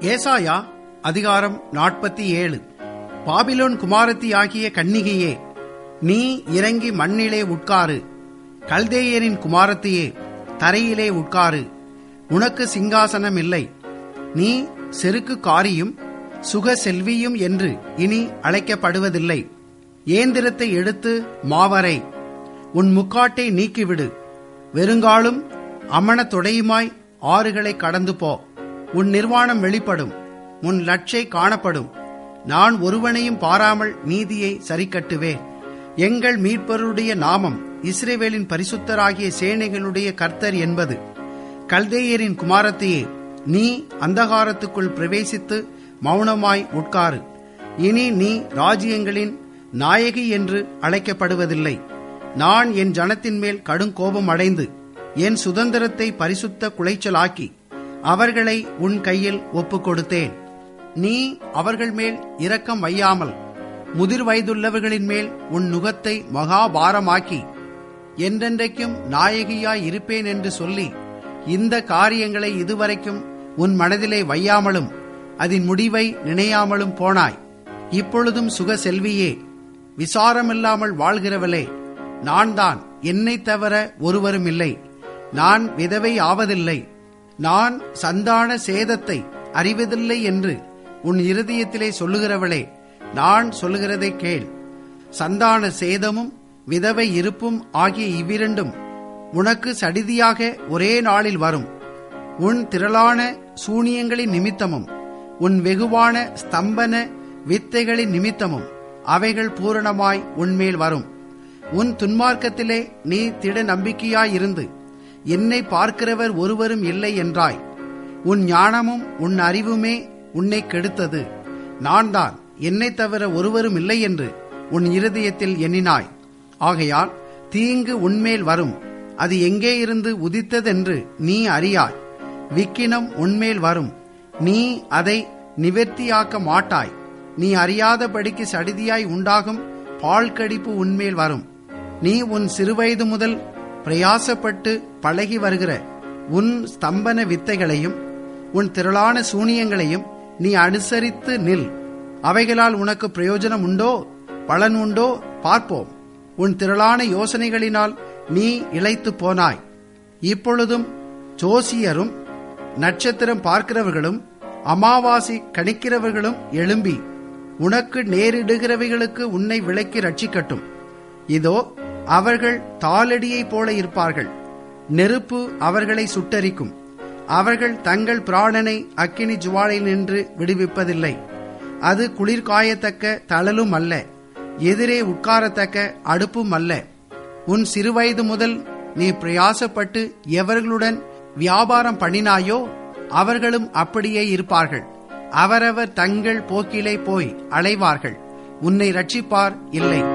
ஏசாயா அதிகாரம் நாற்பத்தி ஏழு பாபிலோன் குமாரத்தி ஆகிய கன்னிகையே நீ இறங்கி மண்ணிலே உட்காரு கல்தேயரின் குமாரத்தியே தரையிலே உட்காரு உனக்கு சிங்காசனம் இல்லை நீ செருக்கு காரியும் சுக செல்வியும் என்று இனி அழைக்கப்படுவதில்லை ஏந்திரத்தை எடுத்து மாவரை உன் முக்காட்டை நீக்கிவிடு வெறுங்காலும் அமணத் தொடையுமாய் ஆறுகளை கடந்து போ உன் நிர்வாணம் வெளிப்படும் உன் லட்சை காணப்படும் நான் ஒருவனையும் பாராமல் நீதியை சரிக்கட்டுவேன் எங்கள் மீட்பருடைய நாமம் இஸ்ரேவேலின் பரிசுத்தராகிய சேனைகளுடைய கர்த்தர் என்பது கல்தேயரின் குமாரத்தையே நீ அந்தகாரத்துக்குள் பிரவேசித்து மௌனமாய் உட்காரு இனி நீ ராஜ்யங்களின் நாயகி என்று அழைக்கப்படுவதில்லை நான் என் ஜனத்தின் மேல் கடும் கோபம் அடைந்து என் சுதந்திரத்தை பரிசுத்த குலைச்சலாக்கி அவர்களை உன் கையில் ஒப்புக் கொடுத்தேன் நீ அவர்கள் மேல் இரக்கம் வையாமல் முதிர் வயதுள்ளவர்களின் மேல் உன் நுகத்தை மகாபாரமாக்கி என்றென்றைக்கும் நாயகியாய் இருப்பேன் என்று சொல்லி இந்த காரியங்களை இதுவரைக்கும் உன் மனதிலே வையாமலும் அதன் முடிவை நினையாமலும் போனாய் இப்பொழுதும் சுக செல்வியே விசாரமில்லாமல் வாழ்கிறவளே நான் தான் என்னை தவிர ஒருவரும் இல்லை நான் விதவை ஆவதில்லை நான் சந்தான சேதத்தை அறிவதில்லை என்று உன் இருதயத்திலே சொல்லுகிறவளே நான் சொல்லுகிறதை கேள் சந்தான சேதமும் விதவை இருப்பும் ஆகிய இவ்விரண்டும் உனக்கு சடிதியாக ஒரே நாளில் வரும் உன் திரளான சூனியங்களின் நிமித்தமும் உன் வெகுவான ஸ்தம்பன வித்தைகளின் நிமித்தமும் அவைகள் பூரணமாய் உன்மேல் வரும் உன் துன்மார்க்கத்திலே நீ திட நம்பிக்கையாயிருந்து என்னை பார்க்கிறவர் ஒருவரும் இல்லை என்றாய் உன் ஞானமும் உன் அறிவுமே உன்னை கெடுத்தது நான் தான் என்னை தவிர ஒருவரும் இல்லை என்று உன் இருதயத்தில் எண்ணினாய் ஆகையால் தீங்கு உன்மேல் வரும் அது எங்கே இருந்து உதித்ததென்று நீ அறியாய் விக்கினம் உன்மேல் வரும் நீ அதை நிவர்த்தியாக்க மாட்டாய் நீ அறியாதபடிக்கு சடிதியாய் உண்டாகும் பால் கடிப்பு உன்மேல் வரும் நீ உன் சிறுவயது முதல் பிரயாசப்பட்டு பழகி வருகிற உன் ஸ்தம்பன வித்தைகளையும் உன் திரளான சூனியங்களையும் நீ அனுசரித்து நில் அவைகளால் உனக்கு பிரயோஜனம் உண்டோ பலன் உண்டோ பார்ப்போம் உன் திரளான யோசனைகளினால் நீ இழைத்து போனாய் இப்பொழுதும் ஜோசியரும் நட்சத்திரம் பார்க்கிறவர்களும் அமாவாசை கணிக்கிறவர்களும் எழும்பி உனக்கு நேரிடுகிறவைகளுக்கு உன்னை விலக்கி ரட்சிக்கட்டும் இதோ அவர்கள் தாளடியைப் போல இருப்பார்கள் நெருப்பு அவர்களை சுட்டரிக்கும் அவர்கள் தங்கள் பிராணனை அக்கினி ஜுவாலையில் நின்று விடுவிப்பதில்லை அது குளிர்காயத்தக்க தளலும் அல்ல எதிரே உட்காரத்தக்க அடுப்பும் அல்ல உன் சிறுவயது முதல் நீ பிரயாசப்பட்டு எவர்களுடன் வியாபாரம் பண்ணினாயோ அவர்களும் அப்படியே இருப்பார்கள் அவரவர் தங்கள் போக்கிலே போய் அலைவார்கள் உன்னை ரட்சிப்பார் இல்லை